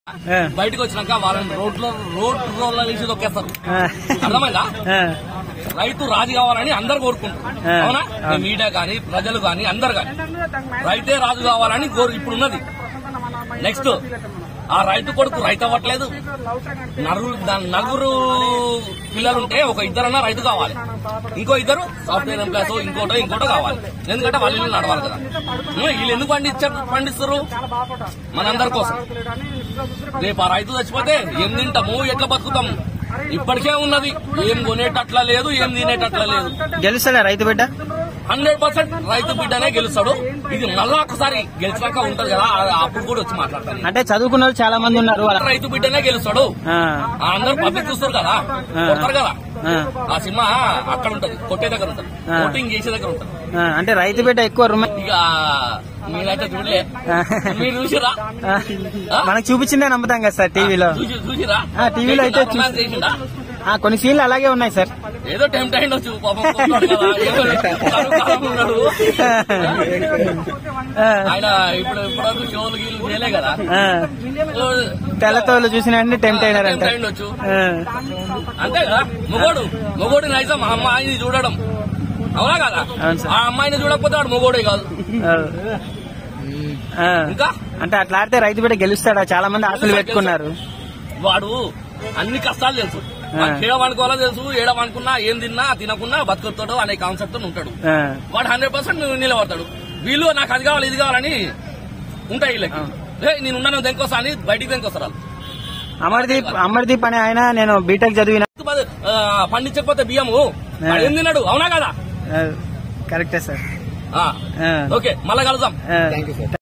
ఆ, బయటకు వచ్చినాక వాళ్ళని రోడ్లో రోడ్ రోడ్ల నుంచి తొక్కేస్తారు ఆ, అర్థమైందా ఆ, రైతు రాజు కావాలని అందరు కోరుకుంటారు ఆ. అవునా ఆ. మీడియా కానీ ప్రజలు కానీ అందరు కానీ రైతే రాజు కావాలని కోరు ఇప్పుడు ఉన్నది నెక్స్ట్ ఆ రైతు కొడుకు రైతు అవ్వట్లేదు నలుగురు దా- నలుగురు పిల్లలుంటే ఒక ఇద్దరన్నా రైతు కావాలి ఇంకో ఇద్దరు సాఫ్ట్వేర్ ఎంప్లాయస్ ఇంకోటో ఇంకోటో కావాలి ఎందుకంటే వాళ్ళు ఇల్లు నడవాలి కదా ఉం, వీళ్ళు ఎందుకు పండించారు పండిస్తారు మనందరి కోసం రేపు ఆ రైతు చచ్చిపోతే ఏం తింటాము ఎట్లా బతుకుతాము ఇప్పటికే ఉన్నది ఏం కొనేటట్లా లేదు ఏం తినేటట్లా లేదు గెలుస్తాడా రైతు బిడ్డ హండ్రెడ్ పర్సెంట్ రైతు బిడ్డనే గెలుస్తాడు ఇది మళ్ళా ఒకసారి గెలిచినాక ఉంటది కదా ఆ- అప్పుడు కూడా వచ్చి మాట్లాడతాను అంటే చదువుకున్న వాళ్ళు చాలా మంది ఉన్నారు వాళ్ళ రైతు బిడ్డనే గెలుస్తాడు ఆ, ఆ అందరూ పబ్లిక్ చూస్తారు కదా ఆ. కొడతారు కదా ఆ, ఆ సినిమా అక్కడ ఉంటది కొట్టే దగ్గర ఉంటది ఆ. ఓటింగ్ చేసే దగ్గర ఉంటది ఆ, అంటే రైతు బిడ్డ ఎక్కువ రుమ ఇక మీరైతే చూడలే ఆ. మీరు చూసిరా ఆ, మనకు చూపించిందే నమ్ముతాం కదా సార్ టీవీలో చూసి చూసిరా ఆ, టీవీలో అయితే చూసి- రొమాన్స్ చేసిండా ఆ, కొన్ని సీన్లు అలాగే ఉన్నాయి సార్ ఏదో టైం టైం వచ్చు పాపం కొట్టాడు కదా ఏదో కాలం కాలం ఉన్నాడు ఆ, ఆయన ఇప్పుడు ఇప్పుడు షోలు గీలు చేయలే కదా ఆ, ఓ, తెల్లతోలు చూసిన వెంటనే టెంప్ట్ అయినారంట టైం వచ్చు ఆ, అంతే కదా మొగోడు మొగోడు నైజం ఆ అమ్మాయిని చూడడం అవునా కదా అవును సార్. ఆ అమ్మాయిని చూడకపోతే వాడు మొగోడే కాదు ఆ. ఆ, ఇంకా అంటే అట్లా ఆడితే రైతు బిడ్డ గెలుస్తాడా చాలా మంది ఆశలు పెట్టుకున్నారు వాడు అన్ని కష్టాలు తెలుసు ఆ. ఏడవనుకోవాలో తెలుసు ఏడవనుకున్నా ఏం తిన్నా తినకున్నా బతుకుతాడు అనే కాన్సెప్ట్ తో ఉంటాడు ఆ, వాడు హండ్రెడ్ పర్సెంట్ నిలబడతాడు వీళ్ళు నాకు అది కావాలి ఇది కావాలని ఉంటాయి వీళ్ళకి ఏ నేను ఉన్నాను దెంకొస్తా అని బయటికి దెంకొస్తారు వాళ్ళు అమర్దీప్ అమర్దీప్ అనే ఆయన నేను బీటెక్ చదివిన ఆ, పండించకపోతే బియ్యము వాడు ఏం తిన్నాడు అవునా కదా ఆ, కరెక్టే సార్ ఆ, ఆ, ఓకే మళ్ళా కలుద్దాం ఆ.